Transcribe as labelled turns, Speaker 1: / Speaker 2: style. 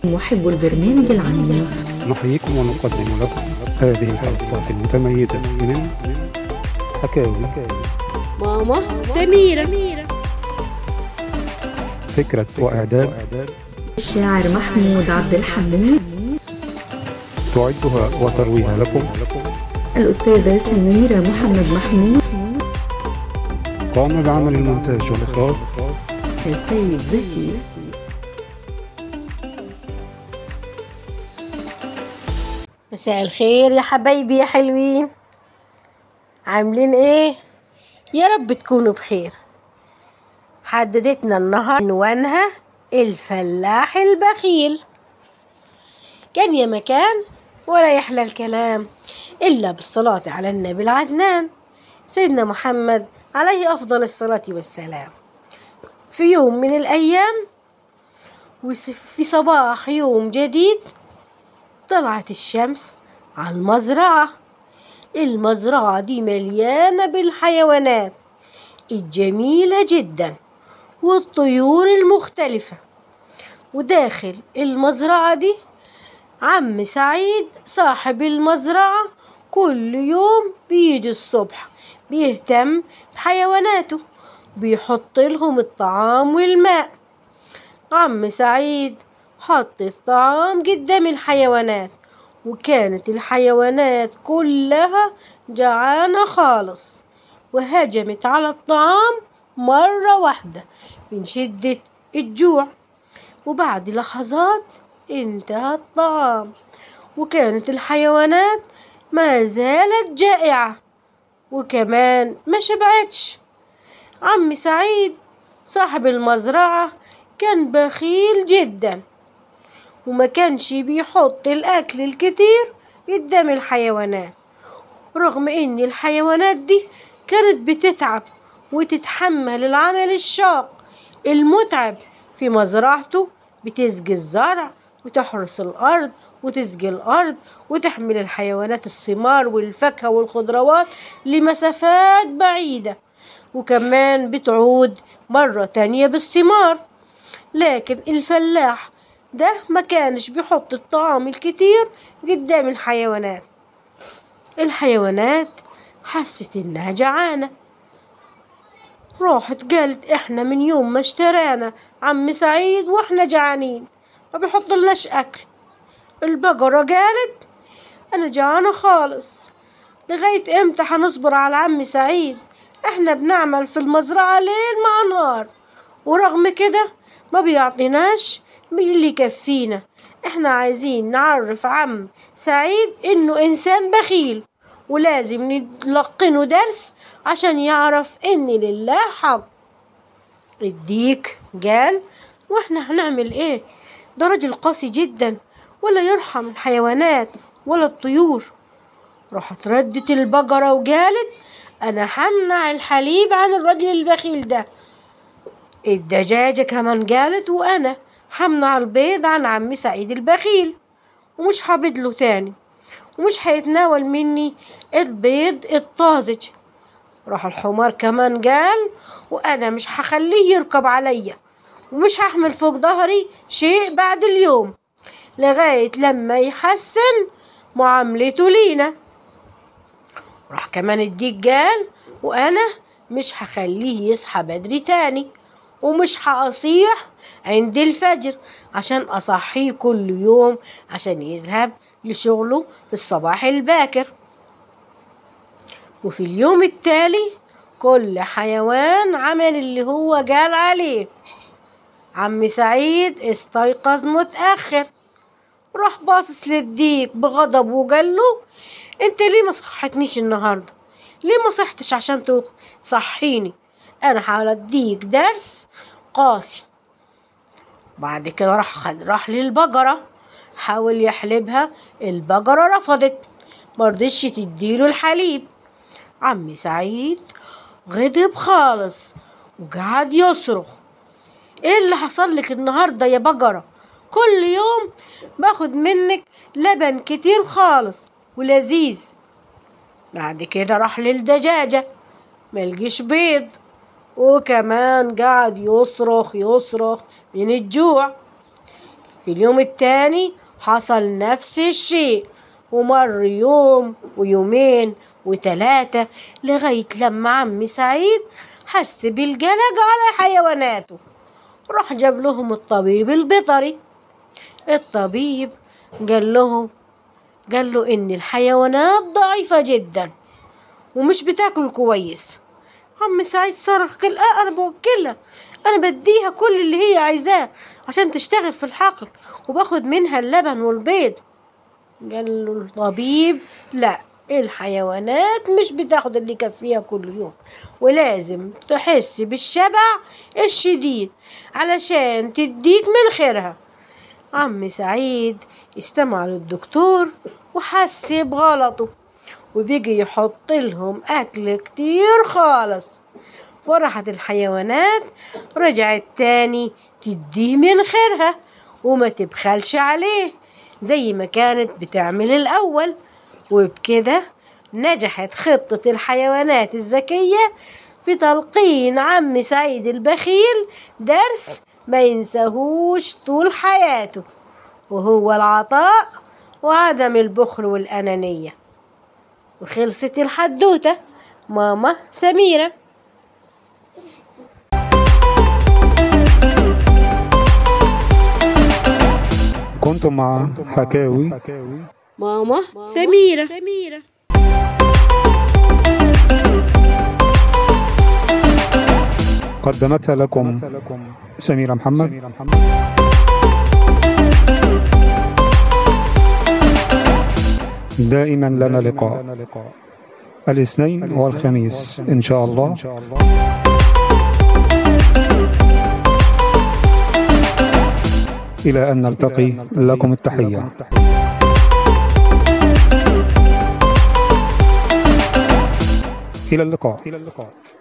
Speaker 1: محب البرنامج العنيف
Speaker 2: نحييكم ونقدم لكم هذه الحلقات المتميزة من حكاوي
Speaker 3: ماما سميرة
Speaker 2: فكرة وإعداد
Speaker 1: الشاعر محمود عبد الحميد
Speaker 2: تعدها وترويها لكم
Speaker 1: الأستاذة سميرة محمد محمود
Speaker 2: قام بعمل المونتاج والإخراج
Speaker 1: السيد زكي
Speaker 3: مساء الخير يا حبايبي يا حلوين عاملين ايه يا رب تكونوا بخير حددتنا النهار عنوانها الفلاح البخيل كان يا مكان ولا يحلى الكلام إلا بالصلاة على النبي العدنان سيدنا محمد عليه أفضل الصلاة والسلام في يوم من الأيام وفي صباح يوم جديد طلعت الشمس على المزرعة المزرعة دي مليانة بالحيوانات الجميلة جدا والطيور المختلفة وداخل المزرعة دي عم سعيد صاحب المزرعة كل يوم بيجي الصبح بيهتم بحيواناته بيحط لهم الطعام والماء عم سعيد حط الطعام قدام الحيوانات وكانت الحيوانات كلها جعانة خالص وهجمت على الطعام مرة واحدة من شدة الجوع وبعد لحظات انتهى الطعام وكانت الحيوانات ما زالت جائعة وكمان ما شبعتش عم سعيد صاحب المزرعة كان بخيل جدا وما كانش بيحط الأكل الكتير قدام الحيوانات رغم إن الحيوانات دي كانت بتتعب وتتحمل العمل الشاق المتعب في مزرعته بتسقي الزرع وتحرس الأرض وتسقي الأرض وتحمل الحيوانات الثمار والفاكهة والخضروات لمسافات بعيدة وكمان بتعود مرة تانية بالثمار لكن الفلاح ده ما كانش بيحط الطعام الكتير قدام الحيوانات الحيوانات حست انها جعانة راحت قالت احنا من يوم ما اشترانا عم سعيد واحنا جعانين ما بيحط لناش اكل البقرة قالت انا جعانة خالص لغاية امتى هنصبر على عم سعيد احنا بنعمل في المزرعة ليل مع نهار ورغم كده ما بيعطيناش اللي يكفينا احنا عايزين نعرف عم سعيد انه انسان بخيل ولازم نلقنه درس عشان يعرف ان لله حق الديك قال واحنا هنعمل ايه ده راجل قاسي جدا ولا يرحم الحيوانات ولا الطيور راحت ردت البقرة وقالت أنا همنع الحليب عن الرجل البخيل ده الدجاجة كمان قالت وأنا همنع البيض عن عم سعيد البخيل ومش هبدله تاني ومش هيتناول مني البيض الطازج راح الحمار كمان قال وأنا مش هخليه يركب عليا ومش هحمل فوق ظهري شيء بعد اليوم لغاية لما يحسن معاملته لينا راح كمان الديك قال وأنا مش هخليه يصحى بدري تاني ومش هأصيح عند الفجر أشان أصحيه كل يوم عشان يذهب لشغله في الصباح الباكر وفي اليوم التالي كل حيوان عمل اللي هو قال عليه عم سعيد استيقظ متأخر راح باصص للديك بغضب وقال له انت ليه ما صحتنيش النهارده ليه ما صحتش عشان تصحيني انا هديك درس قاسي بعد كده راح خد راح للبقرة حاول يحلبها البقرة رفضت مرضتش تديله الحليب عم سعيد غضب خالص وقعد يصرخ ايه اللي حصل لك النهارده يا بقرة كل يوم باخد منك لبن كتير خالص ولذيذ بعد كده راح للدجاجة ملقيش بيض وكمان قعد يصرخ يصرخ من الجوع في اليوم التاني حصل نفس الشيء ومر يوم ويومين وتلاتة لغاية لما عم سعيد حس بالقلق على حيواناته راح جاب لهم الطبيب البيطري الطبيب قال له قال له إن الحيوانات ضعيفة جدا ومش بتاكل كويس عم سعيد صرخ قال آه أنا بوكلها أنا بديها كل اللي هي عايزاه عشان تشتغل في الحقل وباخد منها اللبن والبيض قال له الطبيب لا الحيوانات مش بتاخد اللي يكفيها كل يوم ولازم تحس بالشبع الشديد علشان تديك من خيرها عم سعيد استمع للدكتور وحس بغلطه وبيجي يحط لهم أكل كتير خالص فرحت الحيوانات رجعت تاني تديه من خيرها وما تبخلش عليه زي ما كانت بتعمل الأول وبكده نجحت خطة الحيوانات الذكية في تلقين عم سعيد البخيل درس ما ينساهوش طول حياته وهو العطاء وعدم البخل والأنانية وخلصت الحدوتة ماما سميرة
Speaker 2: كنتم مع حكاوي
Speaker 3: ماما سميرة سميرة
Speaker 2: قدمتها لكم سميرة محمد دائما لنا لقاء الاثنين والخميس إن شاء الله إلى أن نلتقي لكم التحية إلى اللقاء